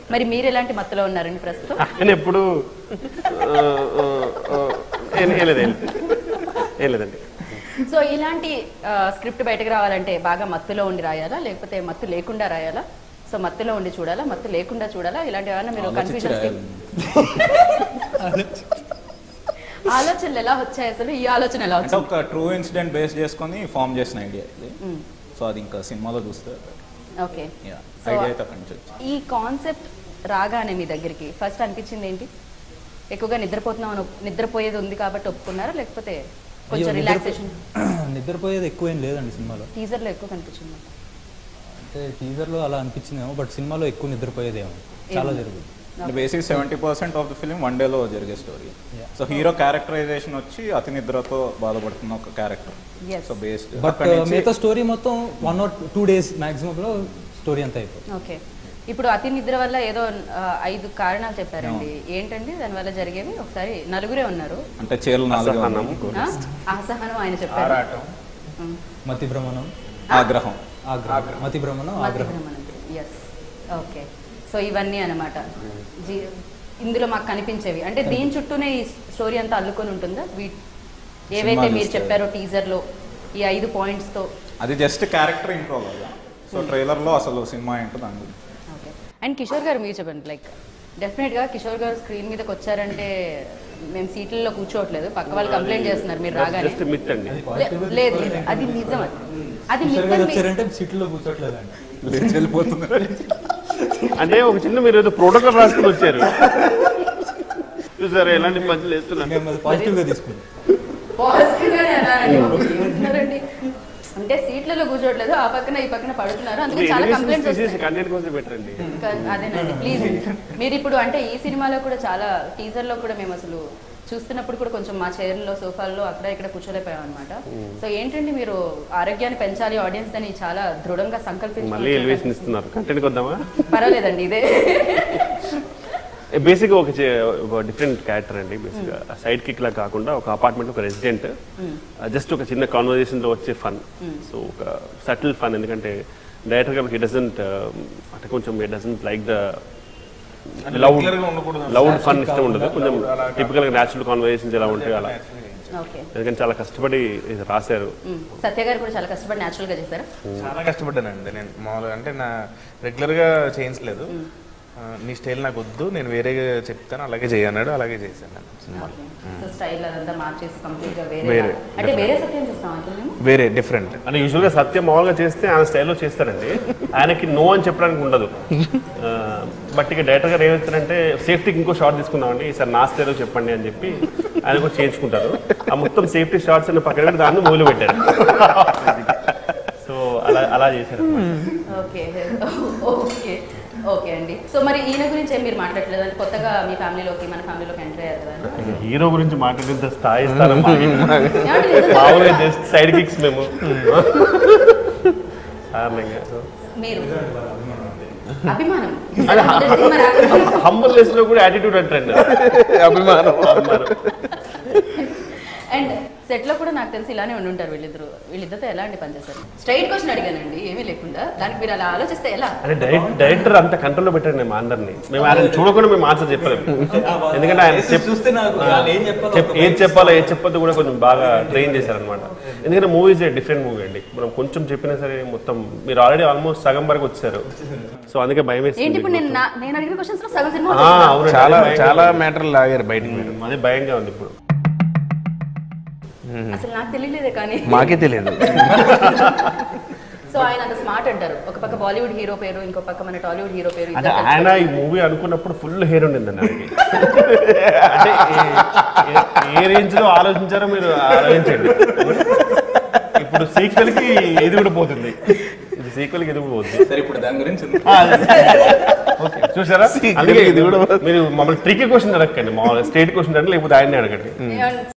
మరి మీరు ఎలాంటి మత్తులో ఉన్నారండి ప్రస్తుతం నేను ఎప్పుడు ఆ, ఆ, ఆ, ఏం ఏం లేదు ఏం లేదు. ఏం లేదండి సో ఇలాంటి స్క్రిప్ట్ బయటకు రావాలంటే బాగా మత్తులో ఉండి రాయాలా లేకపోతే మత్తు లేకుండా రాయాలా సో మత్తులో ఉండి చూడాలా మత్తు లేకుండా చూడాలా ఇలాంటి ఏమైనా మీరు ఆలోచించి కన్ఫ్యూజన్ ఆలోచనలు ఎలా వచ్చాయి అసలు ఈ ఆలోచన ఎలా అంటే వచ్చింది ఒక ట్రూ ఇన్సిడెంట్ బేస్ చేసుకొని ఫామ్ చేసిన ఐడియా ఇది సో అది ఇంకా సినిమాలో చూస్తే ఓకే So, ఐడియా అయితే అక్కడి నుంచి వచ్చింది ఈ కాన్సెప్ట్ రాగానే మీ దగ్గరికి ఫస్ట్ అనిపించింది ఏంటి ఎక్కువగా నిద్రపోతున్నాం అని ఒప్- నిద్రపోయేది ఉంది కాబట్టి ఒప్పుకున్నారా లేకపోతే కొంచెం అయ్యో, రిలాక్సేషన్ నిద్రపో- నిద్రపోయేది ఎక్కువ ఏం లేదండి సినిమాలో టీజర్లో ఎక్కువ కనిపించింది అంటే టీజర్లో అలా అనిపించిందేమో బట్ సినిమాలో ఎక్కువ నిద్రపోయేదేమో చాలా జరుగుతుంది basic seventy percent of the film one డేలో జరిగే స్టోరీ సో హీరో క్యారెక్టరైజేషన్ వచ్చి అతి నిద్రతో బాధపడుతున్న ఒక character Yes. So based but మిగతా స్టోరీ మొత్తం వన్ ఆర్ టూ డేస్ మ్యాక్సిమంలో స్టోరీ అంతా అయిపోతుంది ఓకే ఇప్పుడు అతి నిద్ర వల్ల ఏదో ఆ, ఐదు కారణాలు చెప్పారండి ఏంటండి దానివల్ల జరిగేవి ఒకసారి నలుగురే ఉన్నారు అంటే చీరలు నాలుగు అసహనం. ఆ? అసహనం ఆయన చెప్పారు ఉమ్. మతి భ్రమణం ఆగ్రహం ఆగ్రహం మతి భ్రమణం ఆగ్రహం ఎస్ ఓకే సో ఇవన్నీ అన్నమాట జీ ఇందులో మాకు కనిపించేవి అంటే దీని చుట్టూనే ఈ స్టోరీ అంతా అల్లుకొని ఉంటుందా వీ ఏవైతే సినిమా మీరు చూస్తే. చెప్పారో టీజర్లో ఈ ఐదు పాయింట్స్తో అది జస్ట్ క్యారెక్టర్ ఇంప్రూవ్ అవ్వాలి సో ట్రైలర్లో అసలు సినిమా ఏంటో దాని గురించి ఓకే అండ్ కిషోర్ గారు మీరు చెప్పండి లైక్ డెఫినెట్గా కిషోర్ గారు స్క్రీన్ మీదకి వచ్చారంటే మేము సీట్లలో కూర్చోవట్లేదు పక్క వాళ్ళు కంప్లైంట్ చేస్తున్నారు మీరు రాగానే జస్ట్ మిత్ అండి లే- లేదు లేదు అది నిజం అది అది కిషోర్ మిత్ గారు అని మీ- వచ్చారంటే సీట్లో కూర్చోట్లేదండి లేచి వెళ్ళిపోతుంది అంటే ఒక చిన్న మీరు ఏదో ప్రోటోకాల్ రాసుకుని వచ్చారు చూసారా ఎలాంటి మధ్యలో వేస్తున్నారు మేము అది పాజిటివ్గా తీసుకుంటాం పాజిటివ్ గానే అన్నారండి ఏమంటున్నారండి? అంటే సీట్లలో కూర్చోట్లేదు ఆ పక్కన ఈ పక్కన పడుతున్నారు అందుకే చాలా కంప్లైంట్స్ వస్తాయి కంటెంట్ కోసం పెట్టండి కా- అదేనండి ప్లీజ్ మీరు ఇప్పుడు అంటే ఈ సినిమాలో కూడా చాలా టీజర్ లో కూడా మేము అసలు చూస్తున్నప్పుడు కూడా కొంచెం మా చైర్లో సోఫాల్లో అక్కడ ఇక్కడ కూర్చోలేకపోయాం అనమాట సో ఏంటండి మీరు ఆరోగ్యాన్ని పెంచాలి ఆడియన్స్ అని చాలా దృఢంగా మళ్ళీ ఎలివేషన్ సంకల్పించి ఇస్తున్నారు కంటెంట్ వద్దామా పర్వాలేదండి ఇదే బేసిక్గా ఒక చే- ఒక డిఫరెంట్ క్యారెక్టర్ అండి బేసిక్గా సైడ్ కిక్ లా కాకుండా ఒక అపార్ట్మెంట్ ఒక రెసిడెంట్ జస్ట్ ఒక చిన్న కాన్వర్జేషన్ లో వచ్చే ఫన్ సో ఒక సటిల్ ఫన్ ఎందుకంటే డైరెక్టర్ గారు హీ డజంట్ అంటే కొంచెం he doesn't like the loud loud fun ఇష్టం ఉండదు కొంచెం టిపికల్ గా న్యాచురల్ కాన్వర్జేషన్స్ ఎలా ఉంటాయి అలా ఓకే ఎందుకంటే చాలా కష్టపడి ఇది రాశారు సత్య గారు కూడా చాలా కష్టపడి న్యాచురల్ గా చేశారు చాలా కష్టపడ్డానండి నేను మామూలుగా అంటే నా రెగ్యులర్గా చేయించలేదు ఆ, నీ స్టైల్ నాకు వద్దు నేను వేరేగా చెప్తాను అలాగే చేయన్నాడు అలాగే చేశాను నేను సినిమాలో సో స్టైల్ అదంతా మార్చేసి కంప్లీట్ గా వేరే వేరే. అంటే వేరే సత్యం చూస్తాం అంటే మేము వేరే డిఫరెంట్ అంటే యూజువల్గా సత్యం మామూలుగా చేస్తే ఆయన స్టైల్లో చేస్తారండి ఆయనకి నో అని చెప్పడానికి ఉండదు ఆ, బట్ ఇక డైరెక్టర్ గారు ఏమవుతారంటే సేఫ్టీకి ఇంకో షార్ట్ తీసుకుందామండి ఈసారి నా స్టైల్లో చెప్పండి అని చెప్పి ఆయన కూడా చేయించుకుంటారు ఆ మొత్తం సేఫ్టీ షార్ట్స్ అన్ని పక్కన పెట్టి దాన్ని మొదలు పెట్టారు సో అలా అలా చేశారు ఓకే ఓకే ఓకే అండి సో మరి ఈయన గురించి ఏం మీరు మాట్లాడలేదు అంటే కొత్తగా మీ ఫ్యామిలీలోకి మన ఫ్యామిలీలోకి ఎంటర్ అయ్యారు కదా హీరో గురించి మాట్లాడేంత స్థాయి స్థానం మాది. ఏమండి నిజం మామూలుగా జస్ట్ సైడ్ కిక్స్ మేము సాధారణంగా మీరు అభిమానం మరి అభిమానం. హంబల్ లెస్ లో కూడా యాటిట్యూడ్ అంటారండి అభిమానం అభిమానం. అండ్ సెట్ లో కూడా నాకు తెలిసి ఇలానే ఉండి ఉంటారు వీళ్ళిద్దరు వీళ్ళిద్దరితో ఎలా అండి పనిచేస్తారు స్ట్రైట్ క్వశ్చన్ అడిగానండి ఏమీ లేకుండా దానికి మీరు అలా ఆలోచిస్తే ఎలా అంటే డైరెక్ట్ డైరెక్టర్ అంత కంట్రోల్లో పెట్టాడు మేము అందరినీ మేము ఆయన చూడకుండా మేము ఆన్సర్ చెప్పలేము ఎందుకంటే ఆయన చెప్ చూస్తే నాకు వాళ్ళు ఏం చెప్పాలో చెప్- ఏం చెప్పాలో ఏం చెప్పొద్దు కూడా కొంచెం బాగా ట్రైన్ చేశారనమాట ఎందుకంటే మూవీస్ డిఫరెంట్ మూవీ అండి మనం కొంచెం చెప్పినా సరే మొత్తం మీరు ఆల్రెడీ ఆల్మోస్ట్ సగం వరకు వచ్చారు సో అందుకే భయం ఏంటి వేస్తుంది ఇప్పుడు నేను నా- నేను అడిగిన క్వశ్చన్స్ లో సగం సినిమా ఆ, వచ్చేసిందా? అవునండి, చాలా అదే భయంగా చాలా ఉంది. మ్యాటర్లు లాగారు బయటికి మీరు అదే భయంగా ఉంది ఇప్పుడు అసలు నాకు తెలియలేదే కానీ మాకే తెలియదు సో ఆయన అంత స్మార్ట్ అంటారు ఒక పక్క బాలీవుడ్ హీరో పేరు ఇంకో పక్క మన టాలీవుడ్ హీరో పేరు అంటే ఇద్దరు ఆయన ఈ మూవీ అనుకున్నప్పుడు ఫుల్ హెయిర్ ఉండింది ఆయనకి అంటే ఏ- ఏ- ఏ రేంజ్ లో ఆలోచించారో మీరు ఆలోచించండి ఇప్పుడు సీక్వెల్ కి ఇది కూడా పోతుంది ఇది సీక్వెల్ కి ఇది కూడా పోతుంది సరే ఇప్పుడు దాని గురించి ఉంది. ఆ, ఓకే చూసారా అందుకే ఇది కూడా మీరు మమ్మల్ని ట్రిక్ క్వశ్చన్ అడగండి మామూలుగా స్టేట్ క్వశ్చన్ అంటే లేకపోతే ఆయన్ని అడగండి కలిసి-